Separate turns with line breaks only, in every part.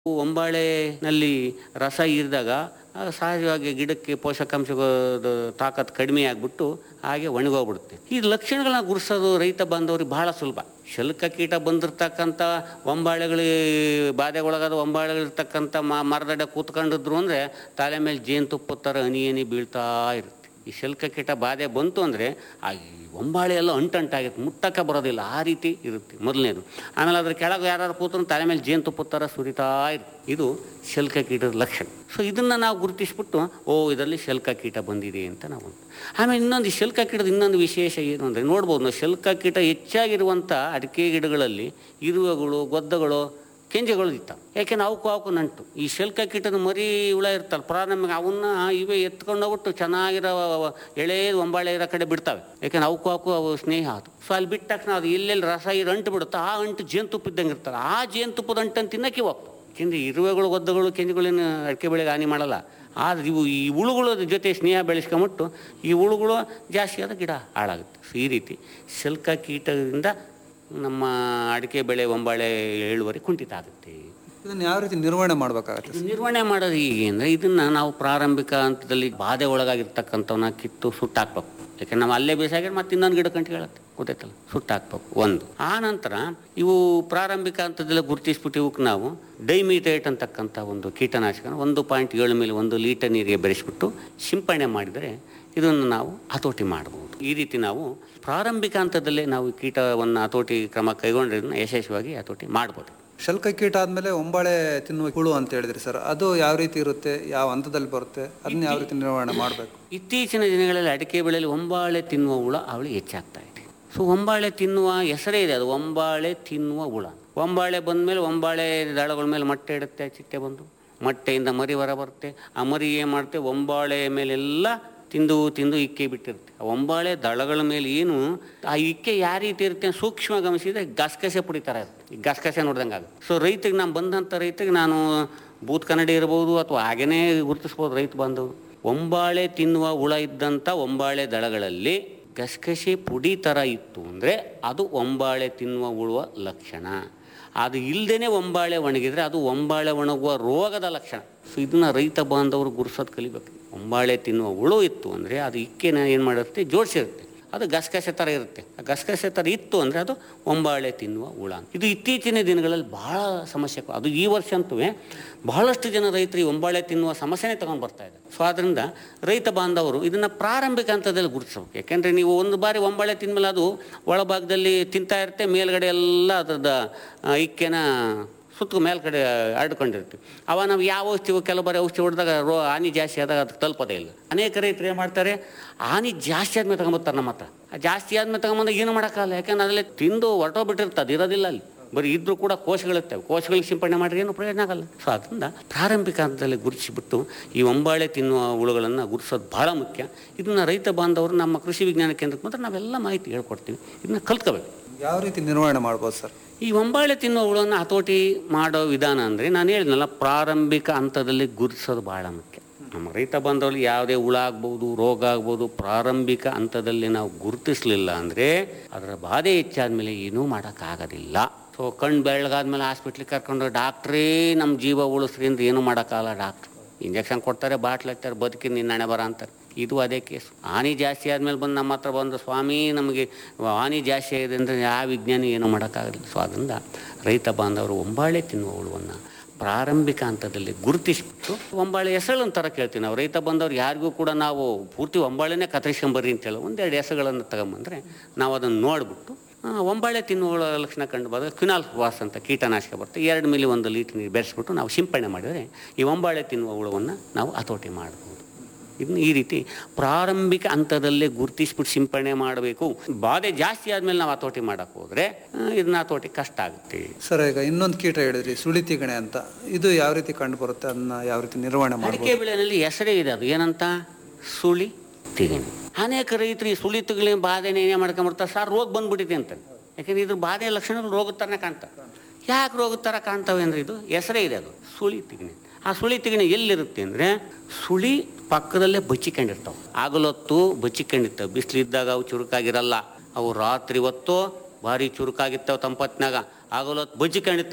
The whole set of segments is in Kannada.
ಒಂಬಾಳೆನಲ್ಲಿ ರಸ ಹೀರಿದಾಗ ಆಗ ಸಹಜವಾಗಿ ಗಿಡಕ್ಕೆ ಪೋಷಕಾಂಶದ ತಾಕತ್ತು ಕಡಿಮೆ ಆಗಿಬಿಟ್ಟು ಹಾಗೆ ಒಣಗೋಗ್ಬಿಡುತ್ತೆ ಈ ಲಕ್ಷಣಗಳನ್ನ ಗುರುಸೋದು ರೈತ ಬಾಂಧವ್ರಿಗೆ ಬಹಳ ಸುಲಭ ಶಲ್ಕ ಕೀಟ ಬಂದಿರ್ತಕ್ಕಂಥ ಒಂಬಾಳೆಗಳಿಗೆ ಬಾಧೆಗೊಳಗಾದ ಒಂಬಾಳೆಗಳಿರ್ತಕ್ಕಂಥ ಮ ಮರದಡ ಕೂತ್ಕೊಂಡಿದ್ರು ಅಂದರೆ ತಲೆ ಮೇಲೆ ಜೇನುತುಪ್ಪದ ಥರ ಹನಿ ಹನಿ ಬೀಳ್ತಾ ಇರುತ್ತೆ ಈ ಶಲ್ಕ ಕೀಟ ಬಾಧೆ ಬಂತು ಅಂದರೆ ಆ ಈ ಒಂಬಾಳೆ ಎಲ್ಲ ಅಂಟಂಟಾಗಿರುತ್ತೆ ಮುಟ್ಟಕ್ಕೆ ಬರೋದಿಲ್ಲ ಆ ರೀತಿ ಇರುತ್ತೆ ಮೊದಲನೇದು ಆಮೇಲೆ ಅದ್ರ ಕೆಳಗೆ ಯಾರು ಕೂತ್ರು ತಲೆ ಮೇಲೆ ಜೇನುತುಪ್ಪದ ಥರ ಸುರಿತಾ ಇರುತ್ತೆ ಇದು ಶಲ್ಕ ಕೀಟದ ಲಕ್ಷಣ ಸೊ ಇದನ್ನು ನಾವು ಗುರುತಿಸ್ಬಿಟ್ಟು ಓ ಇದರಲ್ಲಿ ಶಲ್ಕ ಕೀಟ ಬಂದಿದೆ ಅಂತ ನಾವು ಅಂದ್ವಿ. ಆಮೇಲೆ ಇನ್ನೊಂದು ಈ ಶಲ್ಕ ಕೀಟದ ಇನ್ನೊಂದು ವಿಶೇಷ ಏನು ಅಂದರೆ ನೋಡ್ಬೋದು ನಾವು ಶಲ್ಕ ಕೀಟ ಹೆಚ್ಚಾಗಿರುವಂಥ ಅಡಿಕೆ ಗಿಡಗಳಲ್ಲಿ ಇರುವೆಗಳು ಗೊದ್ದಗಳು ಕೆಂಜೆಗಳು ಇರ್ತಾವೆ ಯಾಕೆಂದ್ರೆ ಅವಕ್ಕೂ ಅವಕ್ಕೂ ನಂಟು ಈ ಶಲ್ಕ ಕೀಟದ ಮರಿ ಹುಳ ಇರ್ತಲ್ಲ ಪ್ರಾರಂಭಿಕ ಅವನ್ನ ಇವೇ ಎತ್ಕೊಂಡು ಹೋಗ್ಬಿಟ್ಟು ಚೆನ್ನಾಗಿರೋ ಎಳೆ ಒಂಬಾಳೆ ಇರೋ ಕಡೆ ಬಿಡ್ತಾವೆ ಯಾಕೆಂದ್ರೆ ಅವಕ್ಕೂ ಅವಕ್ಕೂ ಅವು ಸ್ನೇಹ ಅದು ಸೊ ಅಲ್ಲಿ ಬಿಟ್ಟ ತಕ್ಷಣ ಅದು ಎಲ್ಲೆಲ್ಲಿ ರಸ ಇರೋ ಅಂಟು ಬಿಡುತ್ತೋ ಆ ಅಂಟು ಜೇನುತುಪ್ಪ ಇದ್ದಂಗೆ ಇರ್ತಲ್ಲ ಆ ಜೇನುತುಪ್ಪದ ಅಂಟನ್ನು ತಿನ್ನಕ್ಕೆ ಹೋಗ್ತವೆ ಯಾಕೆಂದ್ರೆ ಇರುವೆಗಳು ಒದ್ದಗಳು ಕೆಂಜುಗಳೇನು ಅಡಿಕೆ ಬೆಳೆಗೆ ಹಾನಿ ಮಾಡಲ್ಲ ಆದರೆ ಇವು ಈ ಹುಳುಗಳ ಜೊತೆ ಸ್ನೇಹ ಬೆಳೆಸ್ಕೊಂಬಿಟ್ಟು ಈ ಹುಳುಗಳು ಜಾಸ್ತಿ ಆದ ಗಿಡ ಹಾಳಾಗುತ್ತೆ ಸೊ ಈ ರೀತಿ ಶಲ್ಕ ಕೀಟದಿಂದ ನಮ್ಮ ಅಡಿಕೆ ಬೆಳೆ ಒಂಬಾಳೆ ಇಳುವರಿ ಕುಂಠಿತ ಆಗುತ್ತೆ
ಇದನ್ನು ಯಾವ ರೀತಿ ನಿರ್ವಹಣೆ ಮಾಡಬೇಕಾಗತ್ತೆ
ಇದು ನಿರ್ವಹಣೆ ಮಾಡೋದು ಹೀಗೆ ಅಂದರೆ ಇದನ್ನು ನಾವು ಪ್ರಾರಂಭಿಕ ಹಂತದಲ್ಲಿ ಬಾಧೆ ಒಳಗಾಗಿರ್ತಕ್ಕಂಥವನ್ನ ಕಿತ್ತು ಸುಟ್ಟಾಕ್ಬೇಕು ಯಾಕಂದ್ರೆ ನಾವು ಅಲ್ಲೇ ಬೇಸಾಗಿದ್ರೆ ಮತ್ತೆ ಇನ್ನೊಂದು ಗಿಡ ಕಂಡು ಹೇಳುತ್ತೆ ಗೊತ್ತಾಯ್ತಲ್ಲ ಸುಟ್ಟಾಕ್ಬೇಕು ಒಂದು ಆ ನಂತರ ಇವು ಪ್ರಾರಂಭಿಕ ಹಂತದಲ್ಲಿ ಗುರುತಿಸ್ಬಿಟ್ಟು ಇವಕ್ಕೆ ನಾವು ಡೈಮಿಟೇಟ್ ಅಂತಕ್ಕಂಥ ಒಂದು ಕೀಟನಾಶಕ ಒಂದು ಪಾಯಿಂಟ್ ಏಳು ಮೇಲೆ ಒಂದು ಲೀಟರ್ ನೀರಿಗೆ ಬೆರೆಸ್ಬಿಟ್ಟು ಸಿಂಪಡಣೆ ಮಾಡಿದರೆ ಇದನ್ನು ನಾವು ಹತೋಟಿ ಮಾಡ್ಬೋದು ಈ ರೀತಿ ನಾವು ಪ್ರಾರಂಭಿಕ ಹಂತದಲ್ಲೇ ನಾವು ಈ ಕೀಟವನ್ನು ಹತೋಟಿ ಕ್ರಮ ಕೈಗೊಂಡ್ರೆ ಇದನ್ನ ಯಶಸ್ವಿಯಾಗಿ ಹತೋಟಿ ಮಾಡ್ಬೋದು
ಶಲ್ಕ ಕೀಟ ಆದ್ಮೇಲೆ ಒಂಬಾಳೆ ತಿನ್ನುವ ಹುಳು ಅಂತ ಹೇಳಿದ್ರಿ ಸರ್ ಅದು ಯಾವ ರೀತಿ ಇರುತ್ತೆ ಯಾವ ಹಂತದಲ್ಲಿ ಬರುತ್ತೆ ಅದನ್ನ ಯಾವ ರೀತಿ ನಿರ್ವಹಣೆ ಮಾಡಬೇಕು
ಇತ್ತೀಚಿನ ದಿನಗಳಲ್ಲಿ ಅಡಿಕೆ ಬೆಳೆಯಲ್ಲಿ ಒಂಬಾಳೆ ತಿನ್ನುವ ಹುಳ ಅವಳಿ ಹೆಚ್ಚಾಗ್ತಾ ಇದೆ ಸೊ ಒಂಬಾಳೆ ತಿನ್ನುವ ಹೆಸರೇ ಇದೆ ಅದು ಒಂಬಾಳೆ ತಿನ್ನುವ ಹುಳ ಒಂಬಾಳೆ ಬಂದಮೇಲೆ ಒಂಬಾಳೆ ದಳಗಳ ಮೇಲೆ ಮೊಟ್ಟೆ ಇಡುತ್ತೆ ಚಿಟ್ಟೆ ಬಂದು ಮೊಟ್ಟೆಯಿಂದ ಮರಿ ಹೊರ ಬರುತ್ತೆ ಆ ಮರಿ ಏನು ಮಾಡುತ್ತೆ ಒಂಬಾಳೆ ಮೇಲೆಲ್ಲ ತಿಂದು ತಿಂದು ಇಕ್ಕೆ ಬಿಟ್ಟಿರುತ್ತೆ ಆ ಒಂಬಾಳೆ ದಳಗಳ ಮೇಲೆ ಏನು ಆ ಇಕ್ಕೆ ಯಾವ ರೀತಿ ಇರುತ್ತೆ ಅಂತ ಸೂಕ್ಷ್ಮ ಗಮನಿಸಿದ್ರೆ ಗಸಗಸೆ ಪುಡಿ ಥರ ಇರುತ್ತೆ ಈ ಗಸಗಸೆ ನೋಡ್ದಂಗೆ ಆಗುತ್ತೆ ಸೊ ರೈತಗೆ ನಾನು ಬಂದಂಥ ರೈತಗೆ ನಾನು ಬೂತ್ ಕನ್ನಡಿ ಇರ್ಬೋದು ಅಥವಾ ಹಾಗೇನೇ ಗುರುತಿಸ್ಬೋದು ರೈತ ಬಾಂಧವರು ಒಂಬಾಳೆ ತಿನ್ನುವ ಹುಳ ಇದ್ದಂಥ ಒಂಬಾಳೆ ದಳಗಳಲ್ಲಿ ಗಸಗಸೆ ಪುಡಿ ಥರ ಇತ್ತು ಅಂದರೆ ಅದು ಒಂಬಾಳೆ ತಿನ್ನುವ ಹುಳುವ ಲಕ್ಷಣ ಅದು ಇಲ್ಲದೇ ಒಂಬಾಳೆ ಒಣಗಿದ್ರೆ ಅದು ಒಂಬಾಳೆ ಒಣಗುವ ರೋಗದ ಲಕ್ಷಣ ಸೊ ಇದನ್ನ ರೈತ ಬಾಂಧವರು ಗುರುಸೋದು ಕಲಿಬೇಕು ಒಂಬಾಳೆ ತಿನ್ನುವ ಹುಳು ಇತ್ತು ಅಂದರೆ ಅದು ಇಕ್ಕೆನ ಏನು ಮಾಡಿರುತ್ತೆ ಜೋಡಿಸಿರುತ್ತೆ ಅದು ಗಸಗಸೆ ಥರ ಇರುತ್ತೆ ಆ ಗಸಗಸೆ ಥರ ಇತ್ತು ಅಂದರೆ ಅದು ಒಂಬಾಳೆ ತಿನ್ನುವ ಹುಳ ಇದು ಇತ್ತೀಚಿನ ದಿನಗಳಲ್ಲಿ ಬಹಳ ಸಮಸ್ಯೆ ಅದು ಈ ವರ್ಷ ಅಂತೂ ಬಹಳಷ್ಟು ಜನ ರೈತರು ಈ ಒಂಬಾಳೆ ತಿನ್ನುವ ಸಮಸ್ಯೆನೇ ತಗೊಂಡು ಬರ್ತಾ ಇದ್ದಾರೆ ಸೊ ಆದ್ದರಿಂದ ರೈತ ಬಾಂಧವರು ಇದನ್ನು ಪ್ರಾರಂಭಿಕ ಹಂತದಲ್ಲಿ ಗುರುತಿಸ್ಬೇಕು ಯಾಕೆಂದರೆ ನೀವು ಒಂದು ಬಾರಿ ಒಂಬಾಳೆ ತಿಂದಮೇಲೆ ಅದು ಒಳಭಾಗದಲ್ಲಿ ತಿಂತಾ ಇರುತ್ತೆ ಮೇಲ್ಗಡೆ ಎಲ್ಲ ಅದ್ರದ್ದು ಆ, ಇಕ್ಕೆನ ಸುತ್ತ ಮೇಲ್ಗಡೆ ಹರಡ್ಕೊಂಡಿರ್ತೀವಿ ಅವ ನಾವು ಯಾವ ಔಷಧಿ ಕೆಲವು ಬಾರಿ ಔಷಧಿ ಹೊಡೆದಾಗ ರೋ ಹಾನಿ ಜಾಸ್ತಿ ಆದಾಗ ಅದಕ್ಕೆ ತಲುಪೋದೇ ಇಲ್ಲ ಅನೇಕ ರೈತರು ಏನು ಮಾಡ್ತಾರೆ ಹಾನಿ ಜಾಸ್ತಿ ಆದ್ಮೇಲೆ ತಗೊಂಬರ್ತಾರೆ ನಮ್ಮ ಹತ್ರ ಆ ಜಾಸ್ತಿ ಆದ್ಮೇಲೆ ತಗೊಂಬಂದಾಗ ಏನು ಮಾಡೋಕ್ಕಾಗಲ್ಲ ಯಾಕಂದ್ರೆ ಅದರಲ್ಲಿ ತಿಂದು ಹೊರಟೋಗ್ಬಿಟ್ಟಿರ್ತದೆ ಅದು ಇರೋದಿಲ್ಲ ಅಲ್ಲಿ ಬರೀ ಇದ್ರೂ ಕೂಡ ಕೋಶಗಳಿರ್ತವೆ ಕೋಶಗಳಿಗೆ ಸಿಂಪಡಣೆ ಮಾಡಿದ್ರೆ ಏನು ಪ್ರಯೋಜನ ಆಗಲ್ಲ ಸೊ ಅದರಿಂದ ಪ್ರಾರಂಭಿಕ ಹಂತದಲ್ಲಿ ಗುರುತಿಸಿಬಿಟ್ಟು ಈ ಒಂಬಾಳೆ ತಿನ್ನುವ ಹುಳುಗಳನ್ನು ಗುರುತಿಸೋದು ಭಾಳ ಮುಖ್ಯ ಇದನ್ನು ರೈತ ಬಾಂಧವರು ನಮ್ಮ ಕೃಷಿ ವಿಜ್ಞಾನ ಕೇಂದ್ರಕ್ಕೆ ಮಾತ್ರ ನಾವೆಲ್ಲ ಮಾಹಿತಿ ಹೇಳ್ಕೊಡ್ತೀವಿ ಇದನ್ನ ಕಲ್ತ್ಕೋಬೇಕು
ಯಾವ ರೀತಿ ನಿರ್ವಹಣೆ ಮಾಡ್ಬೋದು ಸರ್
ಈ ಒಂಬಾಳೆ ತಿನ್ನುವ ಹುಳವನ್ನು ಹತೋಟಿ ಮಾಡೋ ವಿಧಾನ ಅಂದರೆ ನಾನು ಹೇಳಿದ್ನಲ್ಲ ಪ್ರಾರಂಭಿಕ ಹಂತದಲ್ಲಿ ಗುರುತಿಸೋದು ಭಾಳ ಮುಖ್ಯ ನಮ್ಮ ರೈತ ಬಂದವರಲ್ಲಿ ಯಾವುದೇ ಹುಳ ಆಗ್ಬೋದು ರೋಗ ಆಗ್ಬೋದು ಪ್ರಾರಂಭಿಕ ಹಂತದಲ್ಲಿ ನಾವು ಗುರುತಿಸಲಿಲ್ಲ ಅಂದರೆ ಅದರ ಬಾಧೆ ಹೆಚ್ಚಾದ್ಮೇಲೆ ಏನೂ ಮಾಡೋಕ್ಕಾಗೋದಿಲ್ಲ ಸೊ ಕಣ್ಣು ಬೆಳಗಾದ್ಮೇಲೆ ಹಾಸ್ಪಿಟ್ಲಿಗೆ ಕರ್ಕೊಂಡು ಡಾಕ್ಟ್ರೇ ನಮ್ಮ ಜೀವ ಉಳಿಸ್ರಿ ಅಂದ್ರೆ ಏನೂ ಮಾಡೋಕ್ಕಾಗಲ್ಲ ಡಾಕ್ಟ್ರು ಇಂಜೆಕ್ಷನ್ ಕೊಡ್ತಾರೆ ಬಾಟ್ಲ್ ಹಚ್ತಾರೆ ಬದುಕಿ ನಿನ್ನ ಹಣೆ ಬರ ಅಂತಾರೆ ಇದು ಅದೇ ಕೇಸ್ ಹಾನಿ ಜಾಸ್ತಿ ಆದಮೇಲೆ ಬಂದು ನಮ್ಮ ಹತ್ರ ಬಂದು ಸ್ವಾಮಿ ನಮಗೆ ಹಾನಿ ಜಾಸ್ತಿ ಆಗಿದೆ ಅಂದರೆ ಯಾವ ವಿಜ್ಞಾನಿ ಏನು ಮಾಡೋಕ್ಕಾಗಲ್ಲ ಸೊ ಅದರಿಂದ ರೈತ ಬಾಂಧವರು ಒಂಬಾಳೆ ತಿನ್ನುವ ಹುಳುವನ್ನು ಪ್ರಾರಂಭಿಕ ಹಂತದಲ್ಲಿ ಗುರುತಿಸ್ಬಿಟ್ಟು ಒಂಬಾಳೆ ಹೆಸಳು ಒಂಥರ ಕೇಳ್ತೀವಿ ನಾವು ರೈತ ಬಂದವ್ರು ಯಾರಿಗೂ ಕೂಡ ನಾವು ಪೂರ್ತಿ ಒಂಬಾಳೆನೇ ಕತ್ತರಿಸ್ಕೊಂಬರ್ರಿ ಅಂತೇಳಿ ಒಂದೆರಡು ಹೆಸರುಗಳನ್ನು ತಗೊಂಬಂದರೆ ನಾವು ಅದನ್ನು ನೋಡಿಬಿಟ್ಟು ಆ, ಒಂಬಾಳೆ ತಿನ್ನುವ ಲಕ್ಷಣ ಕಂಡು ಬಂದಾಗ ಕ್ವಿನಾಲ್ ವಾಸ್ ಅಂತ ಕೀಟನಾಶಕ ಬರುತ್ತೆ ಎರಡು ಮಿಲಿ ಒಂದು ಲೀಟರ್ ನೀರು ಬೆರೆಸ್ಬಿಟ್ಟು ನಾವು ಸಿಂಪಡಣೆ ಮಾಡಿದರೆ ಈ ಒಂಬಾಳೆ ತಿನ್ನುವ ಹುಳುವನ್ನು ನಾವು ಹತೋಟಿ ಮಾಡ್ಬೋದು ಇದನ್ನ ಈ ರೀತಿ ಪ್ರಾರಂಭಿಕ ಹಂತದಲ್ಲೇ ಗುರುತಿಸ್ಬಿಟ್ಟು ಸಿಂಪಡಣೆ ಮಾಡಬೇಕು ಬಾಧೆ ಜಾಸ್ತಿ ಆದಮೇಲೆ ನಾವು ಹತೋಟಿ ಮಾಡೋಕ್ಕೆ ಹೋದರೆ ಇದನ್ನ ಹತೋಟಿ ಕಷ್ಟ ಆಗುತ್ತೆ
ಸರ್ ಈಗ ಇನ್ನೊಂದು ಕೀಟ ಹೇಳಿದ್ರಿ ಸುಳಿ ತಿಗಣೆ ಅಂತ ಇದು ಯಾವ ರೀತಿ ಕಂಡು ಬರುತ್ತೆ ಅದನ್ನ ಯಾವ ರೀತಿ ನಿರ್ವಹಣೆ ಮಾಡ್ಬೋದು
ಅಡಿಕೆ ಬೆಳೆಯಲ್ಲಿ ಹೆಸರೇ ಇದೆ ಅದು ಏನಂತ ಸುಳಿ ತಿಗಣೆ ಅನೇಕ ರೈತರು ಈ ಸುಳಿ ತಿಗಣೆ ಬಾಧೆನ ಏನೇ ಮಾಡ್ಕೊಂಡ್ಬಿಡ್ತಾರೆ ಸರ್ ರೋಗ ಬಂದ್ಬಿಟ್ಟಿದೆ ಅಂತ ಯಾಕಂದ್ರೆ ಇದ್ರ ಬಾಧೆ ಲಕ್ಷಣಗಳು ರೋಗದ ಥರನೇ ಕಾಣ್ತವೆ ಯಾಕೆ ರೋಗದ ಥರ ಕಾಣ್ತವೆ ಅಂದ್ರೆ ಇದು ಹೆಸರೇ ಇದೆ ಅದು ಸುಳಿ ತಿಗಣೆ ಆ ಸುಳಿ ತಿಗಣೆ ಎಲ್ಲಿರುತ್ತೆ ಅಂದರೆ ಸುಳಿ ಪಕ್ಕದಲ್ಲೇ ಬಚ್ಚಿಕೊಂಡಿರ್ತಾವೆ ಆಗಲೊತ್ತು ಬಚ್ಚಿಕೊಂಡಿರ್ತವೆ ಬಿಸಿಲಿದ್ದಾಗ ಅವು ಚುರುಕಾಗಿರಲ್ಲ ಅವು ರಾತ್ರಿ ಹೊತ್ತು ಭಾರಿ ಚುರುಕಾಗಿರ್ತಾವೆ ತಂಪತ್ನಾಗ ಆಗಲೊತ್ತು ಬಚ್ಚಿಕೊಂಡಿರ್ತಾವೆ ಅವು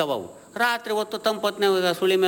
ರಾತ್ರಿ ಹೊತ್ತು ತಂಪತ್ನೇ ಸುಳಿ ಮೇಲೆ